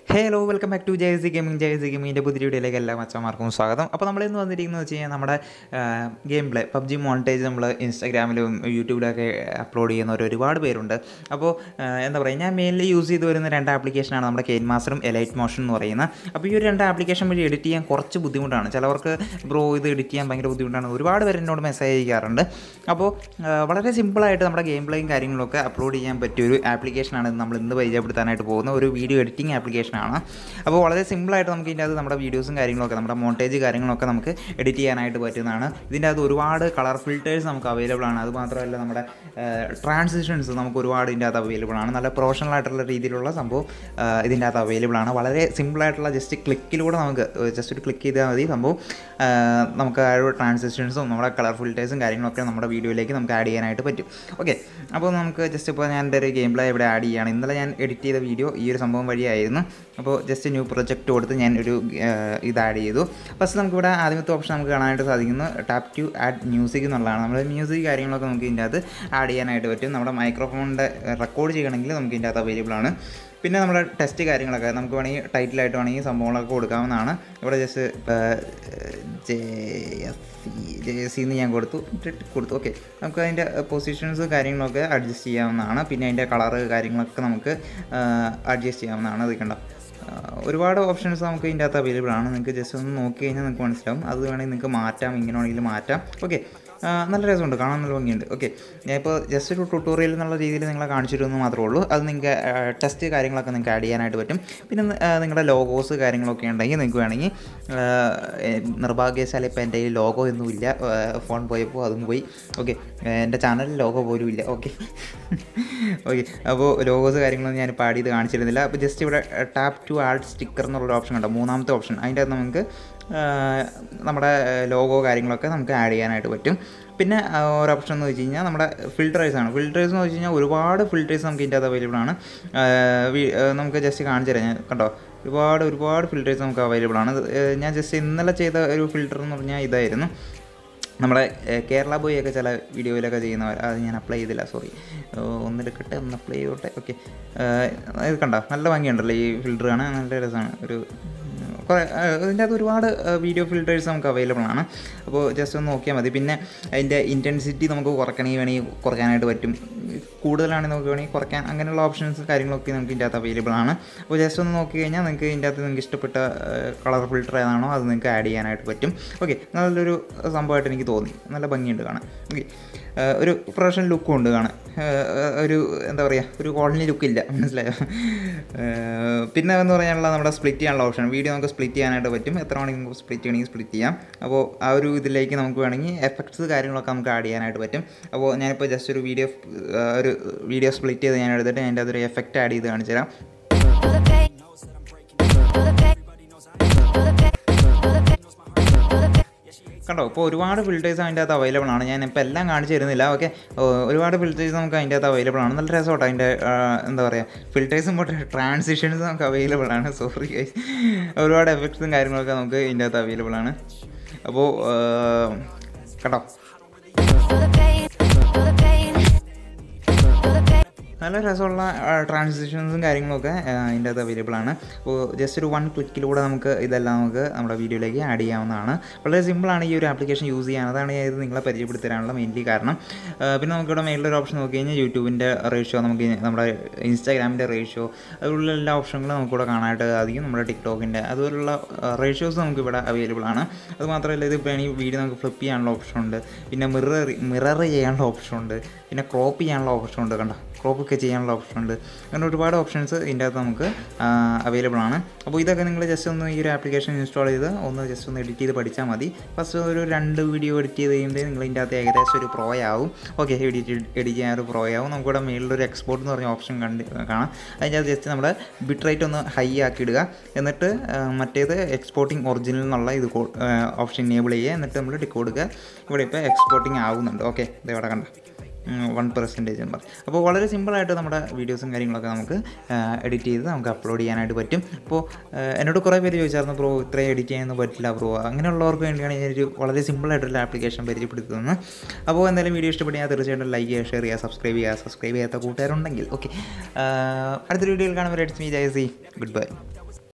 Hello welcome back to J C gaming J C ഗെയിമിൻ്റെ പുതിയ വീഡിയോയിലേക്ക് എല്ലാ മച്ചന്മാർക്കും സ്വാഗതം അപ്പോൾ നമ്മൾ ഇന്ന് വന്നിരിക്കുന്നത് വെച്ച് കഴിഞ്ഞാൽ നമ്മുടെ ഗെയിം പ്ലേ പബ്ജി മോണിറ്റേജ് നമ്മൾ ഇൻസ്റ്റാഗ്രാമിലും യൂട്യൂബിലൊക്കെ അപ്ലോഡ് ചെയ്യുന്നവർ ഒരുപാട് പേരുണ്ട് അപ്പോൾ എന്താ പറയുക ഞാൻ മെയിൻലി യൂസ് ചെയ്ത് വരുന്ന രണ്ട് ആപ്ലിക്കേഷനാണ് നമ്മുടെ കെയിൻ മാസ്റ്ററും എലൈറ്റ് മോഷൻ എന്ന് പറയുന്നത് അപ്പോൾ ഈ ഒരു രണ്ട് ആപ്ലിക്കേഷൻ വഴി എഡിറ്റ് ചെയ്യാൻ കുറച്ച് ബുദ്ധിമുട്ടാണ് ചിലവർക്ക് ബ്രോ ഇത് എഡിറ്റ് ചെയ്യാൻ ഭയങ്കര ബുദ്ധിമുട്ടാണ് ഒരുപാട് പേര് എന്നോട് മെസ്സേജ് അയക്കാറുണ്ട് അപ്പോൾ വളരെ സിമ്പിളായിട്ട് നമ്മുടെ ഗെയിം പ്ലേയും കാര്യങ്ങളൊക്കെ അപ്ലോഡ് ചെയ്യാൻ പറ്റിയ ഒരു ആപ്ലിക്കേഷനാണ് നമ്മൾ ഇന്ന് പരിചയപ്പെടുത്താനായിട്ട് പോകുന്ന ഒരു വീഡിയോ എഡിറ്റിംഗ് ആപ്ലിക്കേഷനാണ് അപ്പോൾ വളരെ സിമ്പിളായിട്ട് നമുക്ക് ഇതിൻ്റെ അകത്ത് നമ്മുടെ വീഡിയോസും കാര്യങ്ങളൊക്കെ നമ്മുടെ മോണ്ടേജ് കാര്യങ്ങളൊക്കെ നമുക്ക് എഡിറ്റ് ചെയ്യാനായിട്ട് പറ്റുന്നതാണ് ഇതിൻ്റെ അകത്ത് ഒരുപാട് കളർ ഫിൽറ്റേഴ്സ് നമുക്ക് അവൈലബിൾ ആണ് അത് മാത്രമല്ല നമ്മുടെ ട്രാൻസിഷൻസ് നമുക്ക് ഒരുപാട് ഇതിൻ്റെ അകത്ത് അവൈലബിൾ ആണ് നല്ല പ്രൊഫഷണൽ ആയിട്ടുള്ള രീതിയിലുള്ള സംഭവം ആ, ഇതിൻ്റെ അകത്ത് അവൈലബിൾ ആണ് വളരെ സിമ്പിളായിട്ടുള്ള ജസ്റ്റ് ക്ലിക്കിലൂടെ നമുക്ക് ജസ്റ്റ് ഒരു ക്ലിക്ക് ചെയ്താൽ മതി സംഭവം ആ, നമുക്ക് ആ ഒരു ട്രാൻസിഷൻസും നമ്മുടെ കളർ ഫിൽറ്റേഴ്സും കാര്യങ്ങളൊക്കെ നമ്മുടെ വീഡിയോയിലേക്ക് നമുക്ക് ആഡ് ചെയ്യാനായിട്ട് പറ്റും ഓക്കെ അപ്പോൾ നമുക്ക് ജസ്റ്റ് ഇപ്പോൾ ഞാൻ എൻ്റെ ഒരു ഗെയിം പ്ലേ ഇവിടെ ആഡ് ചെയ്യുകയാണ് ഇന്നലെ ഞാൻ എഡിറ്റ് ചെയ്ത വീഡിയോ ഈ ഒരു സംഭവം വഴിയായിരുന്നു അപ്പോൾ ജസ്റ്റ് ന്യൂ പ്രൊജക്റ്റ് കൊടുത്ത് ഞാൻ ഒരു ആ, ഇത് ആഡ് ചെയ്തു ഫസ്റ്റ് നമുക്കിവിടെ ആദ്യമത്തെ ഓപ്ഷൻ നമുക്ക് കാണാനായിട്ട് സാധിക്കുന്നു ടാപ്പ് ടു ആഡ് മ്യൂസിക് എന്നുള്ളതാണ് നമ്മൾ മ്യൂസിക് കാര്യങ്ങളൊക്കെ നമുക്ക് ഇതിൻ്റെ അകത്ത് ആഡ് ചെയ്യാനായിട്ട് പറ്റും നമ്മുടെ മൈക്രോഫോണിൻ്റെ റെക്കോർഡ് ചെയ്യണമെങ്കിൽ നമുക്ക് ഇതിൻ്റെ അകത്ത് അവൈലബിൾ ആണ് പിന്നെ നമ്മുടെ ടെസ്റ്റ് കാര്യങ്ങളൊക്കെ നമുക്ക് വേണമെങ്കിൽ ടൈറ്റിലായിട്ട് വേണമെങ്കിൽ സംഭവങ്ങളൊക്കെ കൊടുക്കാവുന്നതാണ് ഇവിടെ just J S C J S C എന്ന് ഞാൻ കൊടുത്തു ഇട്ടിട്ട് കൊടുത്തു ഓക്കെ നമുക്ക് അതിൻ്റെ പൊസിഷൻസ് കാര്യങ്ങളൊക്കെ അഡ്ജസ്റ്റ് ചെയ്യാവുന്നതാണ് പിന്നെ അതിൻ്റെ കളറ് കാര്യങ്ങളൊക്കെ നമുക്ക് അഡ്ജസ്റ്റ് ചെയ്യാവുന്നതാണ് അത് കണ്ടോ ആ, ഒരുപാട് ഓപ്ഷൻസ് നമുക്ക് ഇതിൻ്റെ അകത്ത് അവൈലബിൾ ആണ് നിങ്ങൾക്ക് ജസ്റ്റ് ഒന്ന് നോക്കി കഴിഞ്ഞാൽ നിങ്ങൾക്ക് മനസ്സിലാവും അത് വേണമെങ്കിൽ നിങ്ങൾക്ക് മാറ്റാം ഇങ്ങനെ വേണമെങ്കിൽ മാറ്റാം ഓക്കെ നല്ല രസമുണ്ട് കാണാൻ നല്ല ഭംഗിയുണ്ട് ഓക്കെ ഞാനിപ്പോൾ ജസ്റ്റ് ഒരു ട്യൂട്ടോറിയൽ എന്നുള്ള രീതിയിൽ നിങ്ങളെ കാണിച്ചിരുന്നു മാത്രമേ ഉള്ളൂ അത് നിങ്ങൾക്ക് ടെസ്റ്റ് കാര്യങ്ങളൊക്കെ നിങ്ങൾക്ക് ആഡ് ചെയ്യാനായിട്ട് പറ്റും പിന്നെ ആ, നിങ്ങളുടെ ലോഗോസ് കാര്യങ്ങളൊക്കെ ഉണ്ടെങ്കിൽ നിങ്ങൾക്ക് വേണമെങ്കിൽ ആ, എ, നിർഭാഗ്യവശാൽ ഇപ്പോൾ എൻ്റെ കയ്യിൽ ലോഗോ ഒന്നുമില്ല ഫോൺ പോയപ്പോൾ അതും പോയി ഓക്കെ എൻ്റെ ചാനലിൽ ലോഗോ പോലും ഇല്ല ഓക്കെ ഓക്കെ അപ്പോൾ ലോഗോസ് കാര്യങ്ങളൊന്നും ഞാൻ ഇപ്പോൾ ആഡ് ചെയ്ത് കാണിച്ചിരുന്നില്ല അപ്പോൾ ജസ്റ്റ് ഇവിടെ ടാപ്പ് ടു ആഡ് സ്റ്റിക്കർ എന്നുള്ളൊരു ഓപ്ഷൻ കണ്ടോ മൂന്നാമത്തെ ഓപ്ഷൻ അതിൻ്റെ അകത്ത് നമുക്ക് ആ, നമ്മുടെ ലോഗോ കാര്യങ്ങളൊക്കെ നമുക്ക് ആഡ് ചെയ്യാനായിട്ട് പറ്റും പിന്നെ ആ, ഒരു ഓപ്ഷൻ എന്ന് വെച്ച് കഴിഞ്ഞാൽ നമ്മുടെ ഫിൽറ്ററേഴ്സ് ആണ് ഫിൽറ്റേഴ്സ് എന്ന് വെച്ച് കഴിഞ്ഞാൽ ഒരുപാട് ഫിൽറ്റേഴ്സ് നമുക്ക് ഇതിൻ്റെ അകത്ത് അവൈലബിൾ ആണ് ആ, വി- ആ, നമുക്ക് ജസ്റ്റ് കാണിച്ചു തരാം ഞാൻ കണ്ടോ ഒരുപാട് ഒരുപാട് ഫിൽറ്റേഴ്സ് നമുക്ക് അവൈലബിൾ ആണ് ഇത്, ഏ, ഞാൻ ജസ്റ്റ് ഇന്നലെ ചെയ്ത ഒരു ഫിൽറ്റർ എന്ന് പറഞ്ഞാൽ ഇതായിരുന്നു നമ്മുടെ ഏ, കേരള ബോയ് ഒക്കെ ചില വീഡിയോയിലൊക്കെ ചെയ്യുന്നവർ അത് ഞാൻ അപ്ലൈ ചെയ്തില്ല സോറി ഒന്നെടുക്കട്ടെ ഒന്ന് അപ്ലൈ ചെയ്തോട്ടെ ഓക്കെ ഇത് കണ്ടോ നല്ല ഭംഗിയുണ്ടല്ലോ ഈ ഫിൽറ്റർ ആണ് നല്ല രസമാണ് ഒരു ഉം, കുറേ ആ, ഇതിൻ്റെ അകത്ത് ഒരുപാട് വീഡിയോ ഫിൽറ്റേഴ്സ് നമുക്ക് അവൈലബിൾ ആണ് അപ്പോൾ ജസ്റ്റ് ഒന്ന് നോക്കിയാൽ മതി പിന്നെ അതിൻ്റെ ഇൻറ്റൻസിറ്റി നമുക്ക് കുറയ്ക്കണമെങ്കിൽ വേണമെങ്കിൽ കുറയ്ക്കാനായിട്ട് പറ്റും കൂടുതലാണെങ്കിൽ നമുക്ക് വേണമെങ്കിൽ കുറയ്ക്കാൻ അങ്ങനെയുള്ള ഓപ്ഷൻസ് കാര്യങ്ങളൊക്കെ നമുക്ക് ഇതിൻ്റെ അകത്ത് അവൈലബിൾ ആണ് അപ്പോൾ ജസ്റ്റ് ഒന്ന് നോക്കി കഴിഞ്ഞാൽ നിങ്ങൾക്ക് ഇതിൻ്റെ അകത്ത് നിങ്ങൾക്ക് ഇഷ്ടപ്പെട്ട കളർ ഫിൽറ്റർ ഏതാണോ അത് നിങ്ങൾക്ക് ആഡ് ചെയ്യാനായിട്ട് പറ്റും ഓക്കെ നല്ലൊരു സംഭവമായിട്ട് എനിക്ക് തോന്നി നല്ല ഭംഗിയുണ്ട് കാണാൻ ഓക്കെ ഒരു പ്രൊഫഷണൽ ലുക്കും ഉണ്ട് കാണാൻ ഏഹ് ഒരു എന്താ പറയുക ഒരു കോളനി ലുക്കില്ല മനസ്സിലായോ ഏഹ് പിന്നെ എന്ന് പറയാനുള്ള നമ്മുടെ സ്പ്ലിറ്റ് ചെയ്യാനുള്ള ഓപ്ഷൻ വീഡിയോ നമുക്ക് സ്പ്ലിറ്റ് ചെയ്യാനായിട്ട് പറ്റും എത്ര വേണമെങ്കിൽ നമുക്ക് സ്പ്ലിറ്റ് ചെയ്യണമെങ്കിൽ സ്പ്ലിറ്റ് ചെയ്യാം അപ്പോൾ ആ ഒരു ഇതിലേക്ക് നമുക്ക് വേണമെങ്കിൽ എഫക്ട്സ് കാര്യങ്ങളൊക്കെ നമുക്ക് ആഡ് ചെയ്യാനായിട്ട് പറ്റും അപ്പോൾ ഞാനിപ്പോൾ ജസ്റ്റ് ഒരു വീഡിയോ ഒരു വീഡിയോ സ്പ്ലിറ്റ് ചെയ്ത് ഞാൻ എടുത്തിട്ട് അതിൻ്റെ അതൊരു എഫക്റ്റ് ആഡ് ചെയ്ത് കാണിച്ചു തരാം Feel the pain. Feel the pain. Feel the pain. Feel the pain. Feel the pain. കണ്ടോ ഇപ്പോൾ ഒരുപാട് ഫിൽറ്റേഴ്സ് അതിൻ്റെ അകത്ത് അവൈലബിൾ ആണ് ഞാൻ ഇപ്പോൾ എല്ലാം കാണിച്ചു തരുന്നില്ല ഓക്കെ ഒരുപാട് ഫിൽറ്റേഴ്സ് നമുക്ക് അതിൻ്റെ അകത്ത് അവൈലബിൾ ആണ് നല്ല രസമാട്ടോ അതിൻ്റെ ആ, എന്താ പറയുക ഫിൽറ്റേഴ്സും പോട്ടെ ട്രാൻസിഷൻസ് നമുക്ക് അവൈലബിൾ ആണ് സോറി ഗൈസ് ഒരുപാട് എഫക്ട്സും കാര്യങ്ങളൊക്കെ നമുക്ക് ഇതിൻ്റെ അകത്ത് അവൈലബിൾ ആണ് അപ്പോൾ കേട്ടോ Feel the pain. Feel the pain. Feel the pain. നല്ല രസമുള്ള ട്രാൻസിഷൻസും കാര്യങ്ങളൊക്കെ ആ, അതിൻ്റെ അകത്ത് അവൈലബിൾ ആണ് അപ്പോൾ ജസ്റ്റ് ഒരു വൺ ക്ലിക്കിലൂടെ നമുക്ക് ഇതെല്ലാം നമുക്ക് നമ്മുടെ വീഡിയോയിലേക്ക് ആഡ് ചെയ്യാവുന്നതാണ് വളരെ സിമ്പിളാണ് ഈ ഒരു ആപ്ലിക്കേഷൻ യൂസ് ചെയ്യാൻ അതാണ് ഞാൻ ഇത് നിങ്ങളെ പരിചയപ്പെടുത്തരാനുള്ള മെയിൻലി കാരണം ആ, പിന്നെ നമുക്കിവിടെ മേളിലൊരു ഓപ്ഷൻ നോക്കി കഴിഞ്ഞാൽ യൂട്യൂബിൻ്റെ റേഷ്യോ നമുക്ക് ഈ നമ്മുടെ ഇൻസ്റ്റാഗ്രാമിൻ്റെ റേഷ്യോ അതുപോലുള്ള എല്ലാ ഓപ്ഷനുകളും നമുക്കിവിടെ കാണാനായിട്ട് സാധിക്കും നമ്മുടെ ടിക്ടോക്കിൻ്റെ അതുപോലുള്ള റേഷ്യോസ് നമുക്കിവിടെ അവൈലബിൾ ആണ് അതുമാത്രമല്ല ഇത് ഇപ്പോൾ ഈ വീഡിയോ നമുക്ക് ഫ്ലിപ്പ് ചെയ്യാനുള്ള ഓപ്ഷൻ ഉണ്ട് പിന്നെ മിറർ മിറർ ചെയ്യാനുള്ള ഓപ്ഷൻ ഉണ്ട് പിന്നെ ക്രോപ്പ് ചെയ്യാനുള്ള ഓപ്ഷൻ ഉണ്ട് കണ്ടോ ക്രോപ്പ് ഒക്കെ ചെയ്യാനുള്ള ഓപ്ഷൻ ഉണ്ട് അങ്ങനെ ഒരുപാട് ഓപ്ഷൻസ് ഇതിൻ്റെ അകത്ത് നമുക്ക് അവൈലബിൾ ആണ് അപ്പോൾ ഇതൊക്കെ നിങ്ങൾ ജസ്റ്റ് ഒന്ന് ഈ ഒരു ആപ്ലിക്കേഷൻ ഇൻസ്റ്റാൾ ചെയ്ത് ഒന്ന് ജസ്റ്റ് ഒന്ന് എഡിറ്റ് ചെയ്ത് പഠിച്ചാൽ മതി ഫസ്റ്റ് ഒരു രണ്ട് വീഡിയോ എഡിറ്റ് ചെയ്ത് കഴിയുമ്പോൾ നിങ്ങൾ ഇതിൻ്റെ അകത്ത് ഏകദേശം ഒരു പ്രോ ആവും ഓക്കെ എഡിറ്റ് എഡിറ്റ് ചെയ്യാൻ ഒരു പ്രോ ആവും നമുക്കിവിടെ മേളിലൊരു എക്സ്പോർട്ട് എന്ന് പറഞ്ഞ ഓപ്ഷൻ കണ്ട് കാണാം അതിൻ്റെ അകത്ത് ജസ്റ്റ് നമ്മുടെ ബിറ്റ് റേറ്റ് ഒന്ന് ഹൈ ആക്കി ഇടുക എന്നിട്ട് ആ, മറ്റേത് എക്സ്പോർട്ടിങ് ഒറിജിനൽ എന്നുള്ള ഇത് ഓപ്ഷൻ എനേബിൾ ചെയ്യുക എന്നിട്ട് നമ്മൾ ടിക്ക് കൊടുക്കുക ഇവിടെ ഇപ്പോൾ എക്സ്പോർട്ടിങ് ആവുന്നുണ്ട് ഓക്കെ ഇത് ഇവിടെ കണ്ട വൺ പെർസെൻറ്റേജ് നമ്പർ അപ്പോൾ വളരെ സിമ്പിളായിട്ട് നമ്മുടെ വീഡിയോസും കാര്യങ്ങളൊക്കെ നമുക്ക് എഡിറ്റ് ചെയ്ത് നമുക്ക് അപ്ലോഡ് ചെയ്യാനായിട്ട് പറ്റും അപ്പോൾ എന്നോട് കുറേ പേര് ചോദിച്ചായിരുന്നു ബ്രോ ഇത്രയും എഡിറ്റ് ചെയ്യാനൊന്നും പറ്റില്ല ബ്രോ അങ്ങനെയുള്ളവർക്ക് വേണ്ടിയാണ് ഞാനൊരു വളരെ സിമ്പിളായിട്ടൊരു ആപ്ലിക്കേഷൻ പരിചയപ്പെടുത്തുന്നത് അപ്പോൾ എന്തായാലും വീഡിയോ ഇഷ്ടപ്പെട്ടാൽ തീർച്ചയായിട്ടും ലൈക്ക് ചെയ്യുക ഷെയർ ചെയ്യുക സബ്സ്ക്രൈബ് ചെയ്യുക സബ്സ്ക്രൈബ് ചെയ്യാത്ത കൂട്ടുകാരുണ്ടെങ്കിൽ ഓക്കെ അടുത്തൊരു വീഡിയോയിൽ കാണുമ്പോൾ it's me J C good by